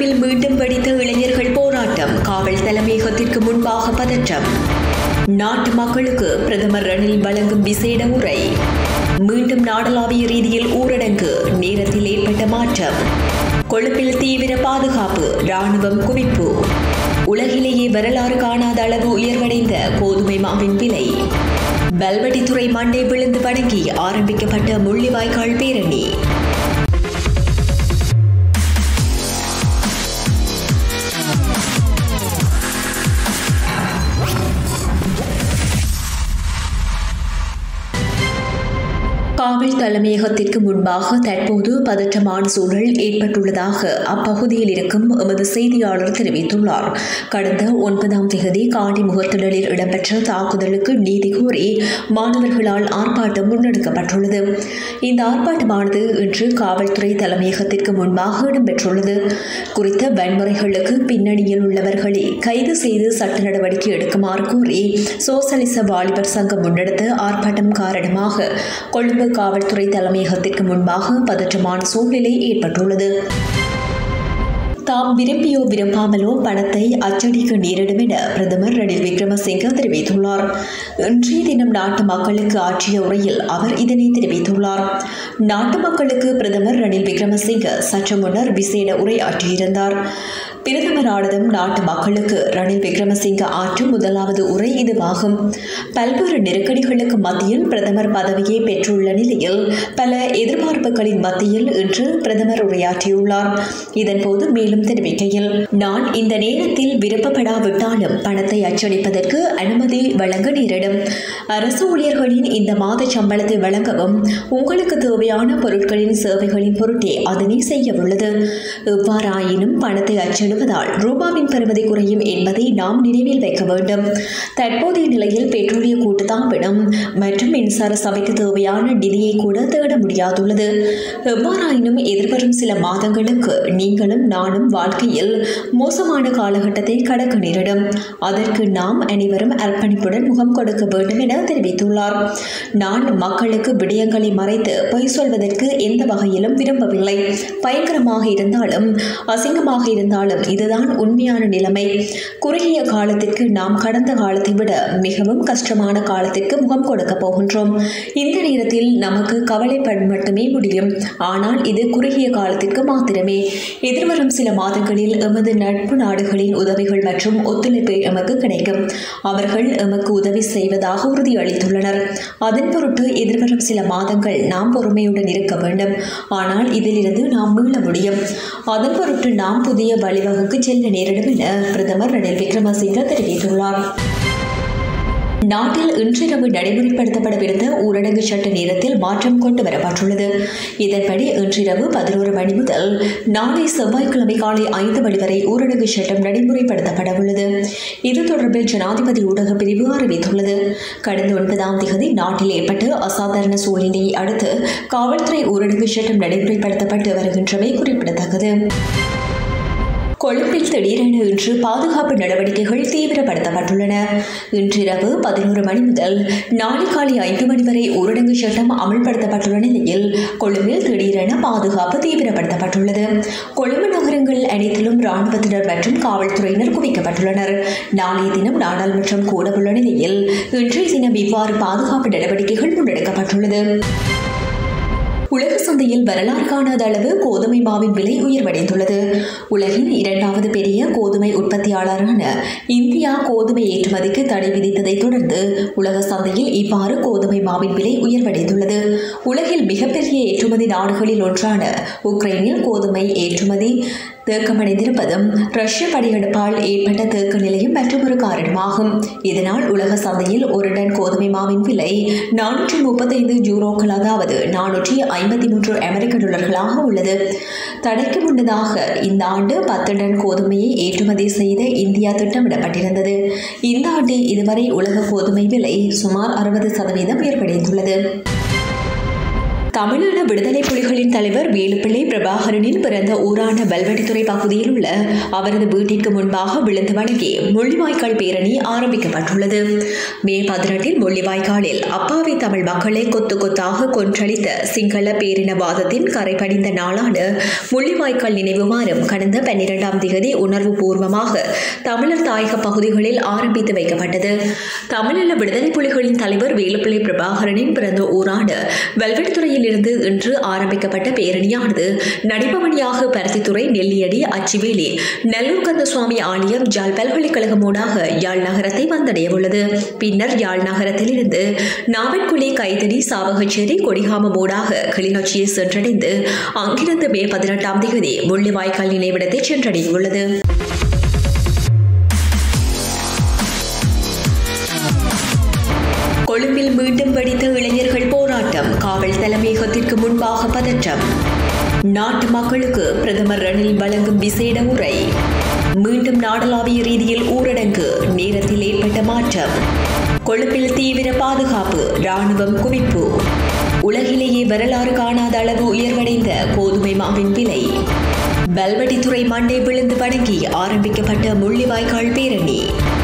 கொழும்பில் மீண்டும் வெடித்த இளைஞர்கள் போராட்டம் காவல் தலைமையகத்திற்கு முன்பாக பதற்றம் நாட்டு மக்களுக்கு பிரதமர் ரணில் வழங்கும் விசேட உரை மீண்டும் நாடளாவிய ரீதியில் ஊரடங்கு நேரத்தில் ஏற்பட்ட மாற்றம் கொழும்பில் தீவிர பாதுகாப்பு ராணுவம் குவிப்பு உலகிலேயே வரலாறு காணாத அளவு உயர்வடைந்த கோதுமை மாவின் விலை பல்வடித்துறை மண்டை விழுந்து வணங்கி ஆரம்பிக்கப்பட்ட முள்ளிவாய்க்கால் பேரணி காவல் தலைமையகத்திற்கு முன்பாக தற்போது பதற்றமான சூழல் ஏற்பட்டுள்ளதாக அப்பகுதியில் இருக்கும் எமது செய்தியாளர் தெரிவித்துள்ளார் கடந்த ஒன்பதாம் தேதி காடி முகத்திடலில் இடம்பெற்ற தாக்குதலுக்கு நீதி கோரி மாணவர்களால் ஆர்ப்பாட்டம் முன்னெடுக்கப்பட்டுள்ளது இந்த ஆர்ப்பாட்டமானது இன்று காவல்துறை தலைமையகத்திற்கு முன்பாக இடம்பெற்றுள்ளது குறித்த வன்முறைகளுக்கு பின்னணியில் உள்ளவர்களை கைது செய்து சட்ட நடவடிக்கை எடுக்குமாறு கோரி சோசலிச வாலிபர் சங்கம் முன்னெடுத்த ஆர்ப்பாட்டம் காரணமாக கொழும்பு காவல்துறை தலைமையகத்திற்கு முன்பாக பதற்றமான சூழ்நிலை ஏற்பட்டுள்ளது தாம் விரும்பியோ விரும்பாமலோ பணத்தை அச்சடிக்க நேரிடும் என பிரதமர் ரணில் விக்ரமசிங்க தெரிவித்துள்ளார் இன்றைய தினம் நாட்டு மக்களுக்கு ஆற்றிய உரையில் அவர் இதனை தெரிவித்துள்ளார் நாட்டு மக்களுக்கு பிரதமர் ரணில் விக்ரமசிங்க சற்று முன்னர் விசேட உரை ஆற்றியிருந்தார் பிரதமரானதும் நாட்டு மக்களுக்கு ரணில் விக்ரமசிங்க ஆற்றும் முதலாவது உரை இதுவாகும் பல்வேறு நெருக்கடிகளுக்கு மத்தியில் பிரதமர் பதவியை பெற்றுள்ள நிலையில் பல எதிர்பார்ப்புகளின் மத்தியில் இன்று பிரதமர் உரையாற்றியுள்ளார் இதன்போது மேலும் தெரிவிக்கையில் நான் இந்த நேரத்தில் விருப்பப்படாவிட்டாலும் பணத்தை அச்சடிப்பதற்கு அனுமதி வழங்க நேரிடும் அரசு ஊழியர்களின் இந்த மாத சம்பளத்தை வழங்கவும் உங்களுக்கு தேவையான பொருட்களின் சேவைகளின் பொருட்டே அதனை செய்யவுள்ளது எவ்வாறாயினும் பணத்தை அச்சிடுவதால் ரூபாவின் பெறுமதி குறையும் என்பதை நாம் நினைவில் வைக்க வேண்டும் தற்போதைய நிலையில் பெட்ரோலிய கூட்டுத்தாபனம் மற்றும் மின்சார சபைக்கு தேவையான நிதியை கூட தேட முடியாதுள்ளது எவ்வாறாயினும் எதிர்வரும் சில மாதங்களுக்கு நீங்களும் நானும் வாழ்க்கையில் மோசமான காலகட்டத்தை கடக்க நேரிடும் அதற்கு நாம் அனைவரும் அர்ப்பணிப்புடன் முகம் கொடுக்க வேண்டும் என தெரிவித்துள்ளார் நான் மக்களுக்கு விடயங்களை மறைத்து பொய் சொல்வதற்கு எந்த வகையிலும் விரும்பவில்லை பயங்கரமாக இருந்தாலும் அசிங்கமாக இருந்தாலும் இதுதான் உண்மையான நிலைமை குறுகிய காலத்திற்கு நாம் கடந்த காலத்தை விட மிகவும் கஷ்டமான காலத்திற்கு முகம் கொடுக்க போகின்றோம் இந்த நேரத்தில் நமக்கு கவலைப்பட மட்டுமே முடியும் ஆனால் இது குறுகிய காலத்திற்கு மாத்திரமே எதிர்வரும் சில மாதங்களில் எமது நட்பு நாடுகளின் உதவிகள் மற்றும் ஒத்துழைப்பு எமக்கு கிடைக்கும் அவர்கள் எமக்கு உதவி செய்வதாக உறுதியளித்துள்ளனர் அதன் பொருட்டு எதிர்வரும் சில மாதங்கள் நாம் பொறுமையுடன் இருக்க வேண்டும் ஆனால் இதிலிருந்து நாம் மீள முடியும் அதன் பொருட்டு நாம் புதிய வழிவகுக்கு செல்ல நேரிடும் என பிரதமர் ரணில் விக்ரமசிங்க தெரிவித்துள்ளார் நாட்டில் இன்றிரவு நடைமுறைப்படுத்தப்படவிருந்த ஊரடங்கு சட்ட நேரத்தில் மாற்றம் கொண்டு வரப்பட்டுள்ளது இதன்படி இன்றிரவு பதினோரு மணி முதல் நாளை செவ்வாய்க்கிழமை காலை ஐந்து மணி வரை ஊரடங்கு சட்டம் நடைமுறைப்படுத்தப்பட உள்ளது இது தொடர்பில் ஜனாதிபதி ஊடக பிரிவு அறிவித்துள்ளது கடந்த ஒன்பதாம் தேதி நாட்டில் ஏற்பட்ட அசாதாரண சூழ்நிலையை அடுத்து காவல்துறை ஊரடங்கு சட்டம் நடைமுறைப்படுத்தப்பட்டு வருகின்றமை குறிப்பிடத்தக்கது கொழும்பில் திடீரென இன்று பாதுகாப்பு நடவடிக்கைகள் தீவிரப்படுத்தப்பட்டுள்ளன இன்றிரவு பதினோரு மணி முதல் நாளை காலை ஐந்து மணி வரை ஊரடங்கு சட்டம் அமல்படுத்தப்பட்டுள்ள நிலையில் கொழும்பில் திடீரென பாதுகாப்பு தீவிரப்படுத்தப்பட்டுள்ளது கொழும்பு நகரங்கள் அனைத்திலும் ராணுவத்தினர் மற்றும் காவல்துறையினர் குவிக்கப்பட்டுள்ளனர் நாளைய தினம் நாடாளுமன்றம் கூடவுள்ள நிலையில் இன்றைய தினம் இவ்வாறு பாதுகாப்பு நடவடிக்கைகள் முன்னெடுக்கப்பட்டுள்ளது உலக சந்தையில் வரலாறு காணாத அளவு கோதுமை மாவின் விலை உயர்வடைந்துள்ளது உலகின் இரண்டாவது பெரிய கோதுமை உற்பத்தியாளரான இந்தியா கோதுமை ஏற்றுமதிக்கு தடை விதித்ததை தொடர்ந்து உலக சந்தையில் இவ்வாறு கோதுமை மாவின் விலை உயர்வடைந்துள்ளது உலகில் மிகப்பெரிய ஏற்றுமதி நாடுகளில் ஒன்றான உக்ரைனில் கோதுமை ஏற்றுமதி தேக்கமடைந்திருப்பதும் ரஷ்ய படையெடுப்பால் ஏற்பட்ட தேக்க நிலையும் மற்றொரு காரணமாகும் இதனால் உலக சந்தையில் ஒரு டன் கோதுமை மாவின் விலை நானூற்றி முப்பத்தைந்து யூரோக்கள் அதாவது நானூற்றி ஐம்பத்தி மூன்று அமெரிக்க டாலர்களாக உள்ளது தடைக்கு முன்னதாக இந்த ஆண்டு பத்து டன் கோதுமையை ஏற்றுமதி செய்த இந்தியா திட்டமிடப்பட்டிருந்தது இந்த ஆண்டு இதுவரை உலக கோதுமை விலை சுமார் அறுபது சதவீதம் உயர்வடைந்துள்ளது தமிழீழ விடுதலை புலிகளின் தலைவர் வேலுப்பிள்ளை பிரபாகரனின் பிறந்த ஊரான பல்வடித்துறை பகுதியில் உள்ள அவரது வீட்டிற்கு முன்பாக விழுந்து வணங்கி முள்ளிவாய்க்கால் பேரணி ஆரம்பிக்கப்பட்டுள்ளது மே பதினெட்டில் முள்ளிவாய்க்காலில் அப்பாவி தமிழ் மக்களை கொத்து கொத்தாக கொன்றளித்த சிங்கள பேரினவாதத்தின் கரை படிந்த நாளான முள்ளிவாய்க்கால் நினைவு வாரம் கடந்த பன்னிரெண்டாம் தேதி உணர்வு பூர்வமாக தமிழர் தாயக பகுதிகளில் ஆரம்பித்து வைக்கப்பட்டது தமிழீழ விடுதலை புலிகளின் தலைவர் வேலுப்பிள்ளை பிரபாகரனின் பிறந்த ஊரான வெல்வெட்டுத்துறையில் இருந்து இன்று ஆரம்பிக்கப்பட்ட பேரணியானது நடிபவனியாக பருத்தித்துறை நெல்லியடி அச்சுவேலி நல்லூர் கந்தசுவாமி ஆலயம் யாழ் பல்கலைக்கழகம் ஊடாக யாழ் நகரத்தை வந்தடைய உள்ளது பின்னர் யாழ் நகரத்தில் இருந்து நாவன்குழி கைதடி சாவகச்சேரி கொடிகாமம் ஊடாக கிளிநொச்சியை சென்றடைந்து அங்கிருந்து மே பதினெட்டாம் தேதி முள்ளிவாய்க்கால் நினைவிடத்தை சென்றடையுள்ளது கொழும்பில் மீண்டும் வெடித்த இளைஞர்கள் போராட்டம் காவல் தலைமையகத்திற்கு முன்பாக பதற்றம் நாட்டு மக்களுக்கு பிரதமர் ரணில் வழங்கும் விசேட உரை மீண்டும் நாடளாவிய ரீதியில் ஊரடங்கு நேரத்தில் ஏற்பட்ட மாற்றம் கொழும்பில் தீவிர பாதுகாப்பு ராணுவம் குவிப்பு உலகிலேயே வரலாறு காணாத அளவு உயர்வடைந்த கோதுமை மாவின் விலை பல்வடித்துறை மண்டை விழுந்து வணங்கி ஆரம்பிக்கப்பட்ட முள்ளிவாய்க்கால் பேரணி